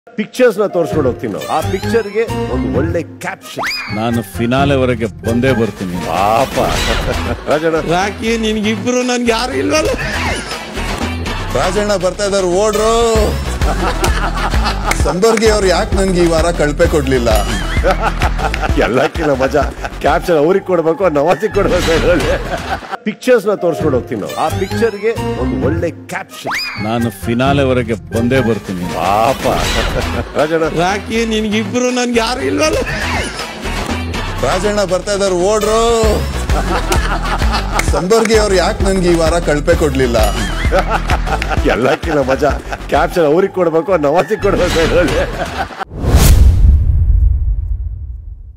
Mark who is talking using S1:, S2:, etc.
S1: pictures ನ ತೋರಿಸ್ಕೊಂಡು ಹೋಗ್ತೀವಿ ನಾವು ಆ ಪಿಕ್ಚರ್ಗೆ ಒಂದು ಒಳ್ಳೆ ಕ್ಯಾಪ್ಷನ್
S2: ನಾನು ಫಿನಾಲೆವರೆಗೆ ಬಂದೇ ಬರ್ತೀನಿ
S1: ಪಾಪ ರಾಜಣ್ಣ
S3: ರಾಕಿ ನಿನ್ಗಿಬ್ರು ನನ್ಗೆ ಯಾರು ಇಲ್ವಲ್ಲ
S4: ರಾಜಣ್ಣ ಬರ್ತಾ ಇದಾರೆ ಓಡ್ರು ಸಂಬರ್ಗಿ ಅವ್ರು ಯಾಕೆ ನನ್ಗೆ ಈ ವಾರ ಕಳ್ಪೆ ಕೊಡ್ಲಿಲ್ಲ
S1: ಎಲ್ಲಕ್ಕಿಂತ ಮಜಾ ಕ್ಯಾಪ್ಷನ್ ಅವ್ರಿಗೆ ಕೊಡ್ಬೇಕು ನವಾಜಿಗೆ ಕೊಡ್ಬೇಕು ಪಿಕ್ಚರ್ಸ್ ನ ತೋರಿಸ್ಕೊಂಡು ಹೋಗ್ತೀವಿ ನಾವು ಆ ಪಿಕ್ಚರ್ಗೆ ಒಂದು ಒಳ್ಳೆ ಕ್ಯಾಪ್ಷನ್
S2: ನಾನು ಫಿನಾಲೆವರೆಗೆ ಬಂದೇ ಬರ್ತೀನಿ
S1: ಪಾಪ ರಾಜಣ್ಣ
S3: ರಾಕಿ ನಿನ್ಗಿಬ್ರು ನನ್ಗೆ ಯಾರು ಇಲ್ವಲ್ಲ
S4: ರಾಜಣ್ಣ ಬರ್ತಾ ಇದಾರೆ ಓಡ್ರು ಸಂಬರ್ಗಿ ಅವ್ರು ಯಾಕೆ ನನ್ಗೆ ಈ ವಾರ ಕಳ್ಪೆ ಕೊಡ್ಲಿಲ್ಲ
S1: ಎಲ್ಲಕ್ಕಿಂತ ಮಜಾ ಕ್ಯಾಪ್ಷನ್ ಅವ್ರಿಗೆ ಕೊಡ್ಬೇಕು ನವಾಜಿಗೆ ಕೊಡ್ಬೇಕು